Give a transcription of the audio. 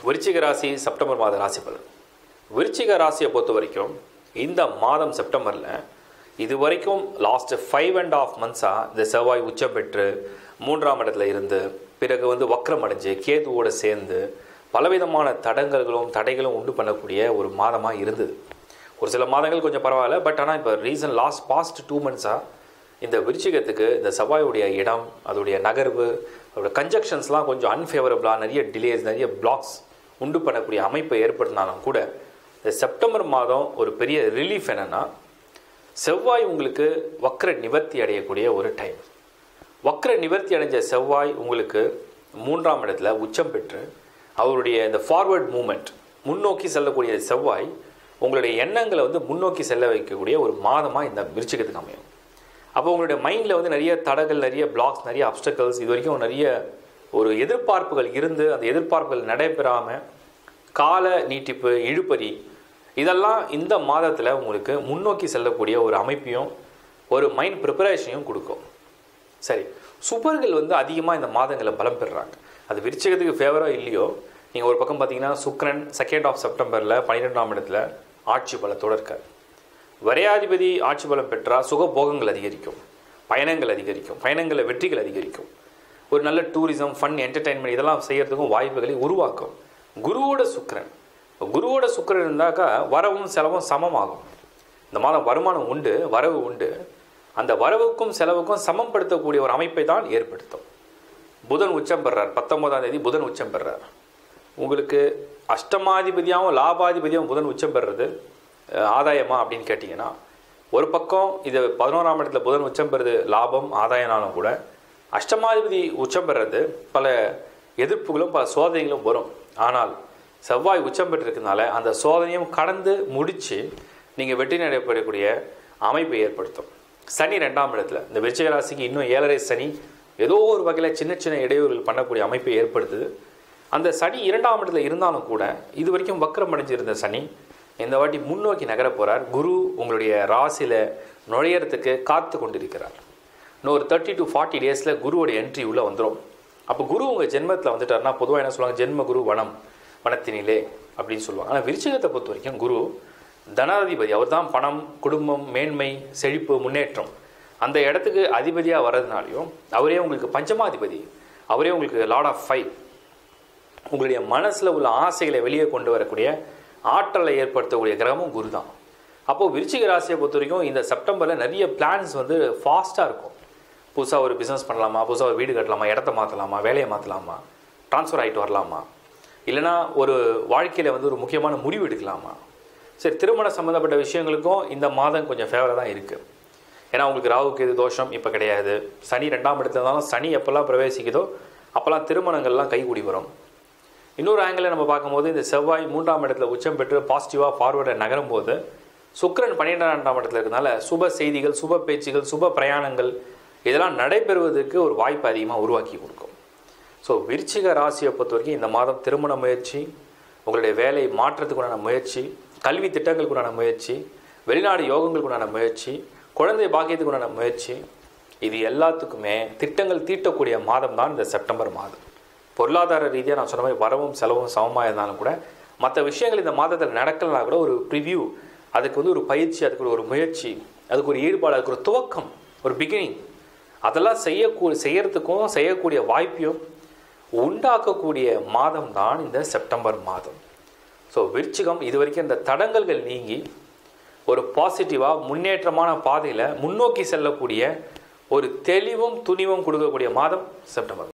விருச்சிக ராசி செப்டம்பர் மாத ராசி பலன் விருச்சிக ராசியை பொறுத்த வரைக்கும் இந்த மாதம் செப்டம்பரில் இது வரைக்கும் லாஸ்ட் ஃபைவ் அண்ட் ஆஃப் மந்த்ஸாக இந்த செவ்வாய் உச்சம் பெற்று மூன்றாம் இடத்துல இருந்து பிறகு வந்து வக்ரம் அடைஞ்சு கேதுவோடு சேர்ந்து பலவிதமான தடங்கல்களும் தடைகளும் உண்டு பண்ணக்கூடிய ஒரு மாதமாக இருந்தது ஒரு சில மாதங்கள் கொஞ்சம் பரவாயில்ல பட் ஆனால் இப்போ ரீசன் லாஸ்ட் பாஸ்ட் டூ மந்த்ஸாக இந்த விருச்சிகத்துக்கு இந்த செவ்வாயுடைய இடம் அதோடைய நகர்வு அதோட கன்ஜக்ஷன்ஸ்லாம் கொஞ்சம் அன்ஃபேவரபுளாக நிறைய டிலேஸ் நிறைய பிளாக்ஸ் உண்டு பண்ணக்கூடிய அமைப்பை ஏற்படுத்தினாலும் கூட இந்த செப்டம்பர் மாதம் ஒரு பெரிய ரிலீஃப் என்னென்னா செவ்வாய் உங்களுக்கு வக்ர நிவர்த்தி அடையக்கூடிய ஒரு டைம் வக்ர நிவர்த்தி அடைஞ்ச செவ்வாய் உங்களுக்கு மூன்றாம் இடத்துல உச்சம் பெற்று அவருடைய இந்த ஃபார்வர்ட் மூமெண்ட் முன்னோக்கி செல்லக்கூடிய செவ்வாய் உங்களுடைய எண்ணங்களை வந்து முன்னோக்கி செல்ல வைக்கக்கூடிய ஒரு மாதமாக இந்த விருச்சிகத்துக்கு அமையும் அப்போ உங்களுடைய மைண்டில் வந்து நிறைய தடங்கள் நிறைய பிளாக்ஸ் நிறைய அப்டக்கல்ஸ் இது வரைக்கும் நிறைய ஒரு எதிர்பார்ப்புகள் இருந்து அந்த எதிர்பார்ப்புகள் நடைபெறாமல் கால நீட்டிப்பு இழுபறி இதெல்லாம் இந்த மாதத்தில் உங்களுக்கு முன்னோக்கி செல்லக்கூடிய ஒரு அமைப்பையும் ஒரு மைண்ட் ப்ரிப்பரேஷனையும் கொடுக்கும் சரி சுபர்கள் வந்து அதிகமாக இந்த மாதங்களில் பலம் பெறுறாங்க அது விருச்சிகத்துக்கு ஃபேவரோ இல்லையோ நீங்கள் ஒரு பக்கம் பார்த்தீங்கன்னா சுக்ரன் செகண்ட் ஆஃப் செப்டம்பரில் பன்னிரெண்டாம் இடத்துல ஆட்சி பலத்தோடு இருக்கார் வரையாதிபதி ஆட்சி பலம் பெற்றால் சுகபோகங்கள் அதிகரிக்கும் பயணங்கள் அதிகரிக்கும் பயணங்களில் வெற்றிகள் அதிகரிக்கும் ஒரு நல்ல டூரிசம் ஃபன் என்டர்டைன்மெண்ட் இதெல்லாம் செய்யறதுக்கும் வாய்ப்புகளை உருவாக்கும் குருவோட சுக்கிரன் குருவோட சுக்கிரன் இருந்தாக்கா வரவும் செலவும் சமமாகும் இந்த மாதம் வருமானம் உண்டு வரவு உண்டு அந்த வரவுக்கும் செலவுக்கும் சமப்படுத்தக்கூடிய ஒரு அமைப்பை தான் ஏற்படுத்தும் புதன் உச்சம் பெறார் பத்தொன்பதாம் தேதி புதன் உச்சம் பெறார் உங்களுக்கு அஷ்டமாதிபதியாகவும் லாபாதிபதியாகவும் புதன் உச்சம் பெறுறது அஹ், ஆதாயமா அப்படின்னு கேட்டிங்கன்னா ஒரு பக்கம் இது பதினோராம் இடத்துல புதன் உச்சம் பெறுறது லாபம் ஆதாயம்னாலும் கூட அஷ்டமாதிபதி உச்சம் பெறுறது பல எதிர்ப்புகளும் பல சோதனைகளும் வரும் ஆனால் செவ்வாய் உச்சம் பெற்றிருக்கனால அந்த சோதனையும் கடந்து முடித்து நீங்கள் வெற்றி நடைபெறக்கூடிய அமைப்பை ஏற்படுத்தும் சனி ரெண்டாம் இடத்துல இந்த விருச்சிக ராசிக்கு இன்னும் ஏழரை சனி ஏதோ ஒரு வகையில் சின்ன சின்ன இடையூறுகள் பண்ணக்கூடிய அமைப்பை ஏற்படுத்துது அந்த சனி இரண்டாம் இடத்துல இருந்தாலும் கூட இது வரைக்கும் வக்கரம் அடைஞ்சிருந்த சனி இந்த வாட்டி முன்னோக்கி நகர போகிறார் குரு உங்களுடைய ராசியில் நுழையறதுக்கு காத்து கொண்டிருக்கிறார் இன்னும் ஒரு தேர்ட்டி டு ஃபார்ட்டி டேஸில் குருவோட என்ட்ரி உள்ளே வந்துடும் அப்போ குரு உங்கள் ஜென்மத்தில் வந்துட்டாருன்னா பொதுவாக என்ன சொல்லுவாங்க ஜென்ம குரு வனம் வனத்தினிலே அப்படின்னு சொல்லுவாங்க ஆனால் விருச்சிகத்தை பொறுத்த வரைக்கும் குரு தனாதிபதி அவர் தான் பணம் குடும்பம் மேன்மை செழிப்பு முன்னேற்றம் அந்த இடத்துக்கு அதிபதியாக வர்றதுனாலையும் அவரே உங்களுக்கு பஞ்சமாதிபதி அவரே உங்களுக்கு லார்ட் ஆஃப் ஃபைவ் உங்களுடைய மனசில் உள்ள ஆசைகளை வெளியே கொண்டு வரக்கூடிய ஆற்றலை ஏற்படுத்தக்கூடிய கிரகமும் குரு தான் அப்போது விருச்சிக ராசியை பொறுத்த வரைக்கும் இந்த செப்டம்பரில் நிறைய பிளான்ஸ் வந்து ஃபாஸ்ட்டாக இருக்கும் புதுசாக ஒரு பிஸ்னஸ் பண்ணலாமா புதுசாக ஒரு வீடு கட்டலாமா இடத்த மாற்றலாமா வேலையை மாற்றலாமா ட்ரான்ஸ்ஃபர் ஆகிட்டு வரலாமா இல்லைனா ஒரு வாழ்க்கையில் வந்து ஒரு முக்கியமான முடிவு எடுக்கலாமா சரி திருமண சம்மந்தப்பட்ட விஷயங்களுக்கும் இந்த மாதம் கொஞ்சம் ஃபேவராக தான் இருக்குது ஏன்னா உங்களுக்கு ராகுக்கு எது தோஷம் இப்போ கிடையாது சனி ரெண்டாம் இடத்துல இருந்தாலும் சனி எப்போல்லாம் பிரவேசிக்குதோ அப்போல்லாம் திருமணங்கள்லாம் கைகூடி வரும் இன்னொரு ஆங்கிளில் நம்ம பார்க்கும்போது இந்த செவ்வாய் மூன்றாம் இடத்துல உச்சம் பெற்று பாசிட்டிவாக ஃபார்வர்டை நகரும் போது சுக்கிரன் பன்னிரெண்டாம் இடத்துல இருக்கனால சுப செய்திகள் சுப பேச்சுகள் சுப பிரயாணங்கள் இதெல்லாம் நடைபெறுவதற்கு ஒரு வாய்ப்பு அதிகமாக உருவாக்கி கொடுக்கும் ஸோ விருச்சிக ராசியை பொறுத்த வரைக்கும் இந்த மாதம் திருமண முயற்சி உங்களுடைய வேலை மாற்றத்துக்குண்டான முயற்சி கல்வி திட்டங்களுக்குண்டான முயற்சி வெளிநாடு யோகங்களுக்குண்டான முயற்சி குழந்தை பாக்கியத்துக்குண்டான முயற்சி இது எல்லாத்துக்குமே திட்டங்கள் தீட்டக்கூடிய மாதம் தான் இந்த செப்டம்பர் மாதம் பொருளாதார ரீதியாக நான் சொன்ன மாதிரி வரவும் செலவும் சமமாக இருந்தாலும் கூட மற்ற விஷயங்கள் இந்த மாதத்தில் நடக்கலனா கூட ஒரு ப்ரிவ்யூ அதுக்கு வந்து ஒரு பயிற்சி அதுக்கு ஒரு முயற்சி அதுக்கு ஒரு ஈடுபாடு அதுக்கு ஒரு துவக்கம் ஒரு பிகினிங் அதெல்லாம் செய்யக்கூடிய செய்யறதுக்கும் செய்யக்கூடிய வாய்ப்பையும் உண்டாக்கக்கூடிய மாதம் தான் இந்த செப்டம்பர் மாதம் ஸோ விருச்சிகம் இது வரைக்கும் இந்த தடங்கல்கள் நீங்கி ஒரு பாசிட்டிவாக முன்னேற்றமான பாதையில் முன்னோக்கி செல்லக்கூடிய ஒரு தெளிவும் துணிவும் கொடுக்கக்கூடிய மாதம் செப்டம்பர்